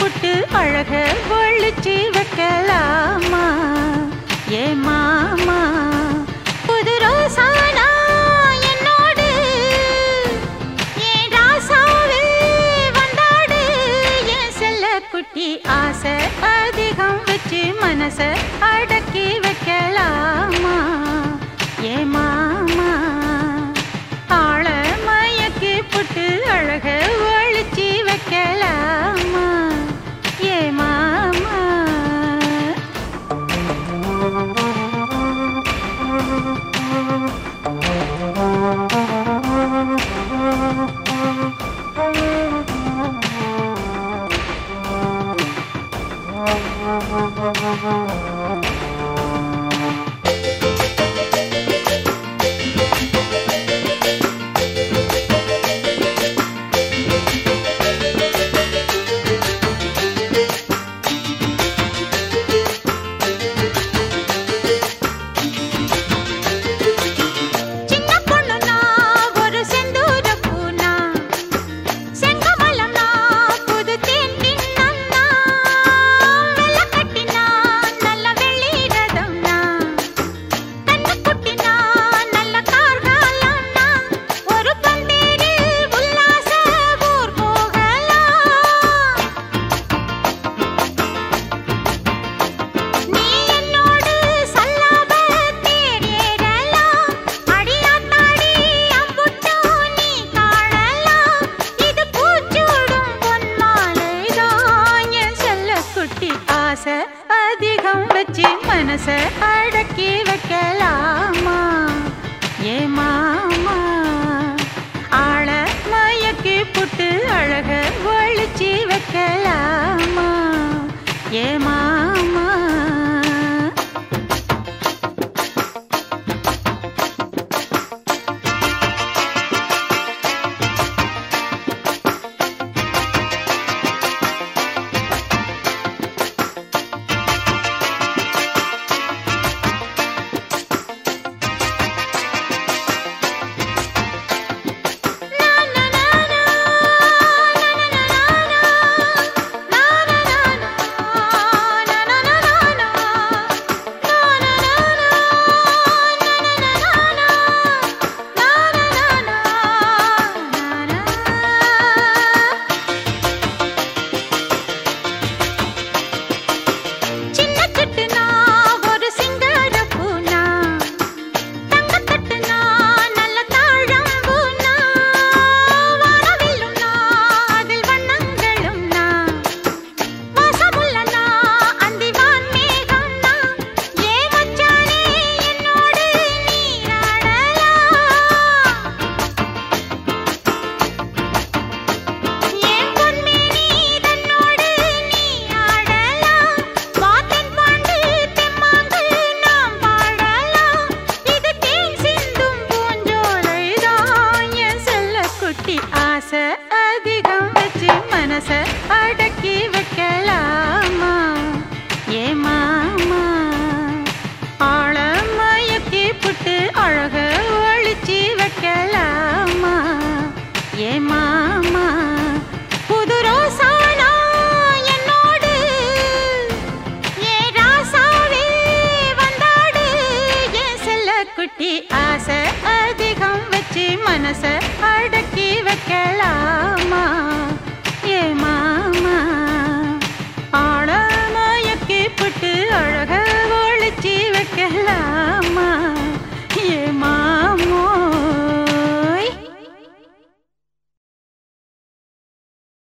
புட்டு அழக ஒழிச்சு வைக்கலாமா ஏ மாமா புது ரோசானா என்னோடு ஏன் ராசாவே வந்தாடு என் செல்ல குட்டி ஆசை அதிகம் வச்சு மனச அடக்கி வைக்கலாமா ஏ மாமா ஆள மயக்கி புட்டு அழக ஒழிச்சு வைக்கலாமா ஏ மாமா சின்ன பொண்ணுனா ஒரு செந்தூர பூனா செங்கமலம்னா புது தேன் கிண்ணம்னா வெள்ள கட்டினா நல்ல வெள்ளி ரதம்னா கண்ணு குட்டினா நல்ல கார்காலம்னா ஒரு பந்தேரில் உல்லாச ஊர் போகலாம் நீ என்னோடு சல்லாப தேரேறலாம் அடியாத்தாடி அம்புட்டோ நீ காணலாம் இது பூச்சூடும் பொன்மாலைதான் என் செல்ல குட்டி ஆசை அதிகம் வச்சு மனச அடக்கி வைக்கலாமா ஏ மாமா ஆள மயக்கி புட்டு அழக ஒழிச்சு வைக்கலாமா ஏ மாமா சின்ன கட்டுனா ஒரு சிங்கார பூனா தங்கத்தட்டுனா நல்ல தாழம்பூனா வானவில்லுனா அதில் வண்ணங்களும்னா வாசமுள்ளனா அந்திவான் மேகம்னா ஏ மச்சானே என்னோடு நீராடலாம் ஏன் பொன்மேனி தன்னோடு நீ ஆடலாம் வாத்தன் பாண்டு தெம்மாங்கு நாம் பாடலாம் இது தேன் சிந்தும் பூஞ்சோலைதான் என் செல்ல குட்டி ஆசை அதிகம் வச்சு மனச அடக்கி வைக்கலாமா ஏ மாமா ஆழ மயக்கி புட்டு அழக ஒழிச்சு வைக்கலாமா ஏ மாமா புது ரோசானா என்னோடு ஏ ராசாவே வந்தாடு என் செல்ல குட்டி ஆசை அதிகம் வச்சு மனச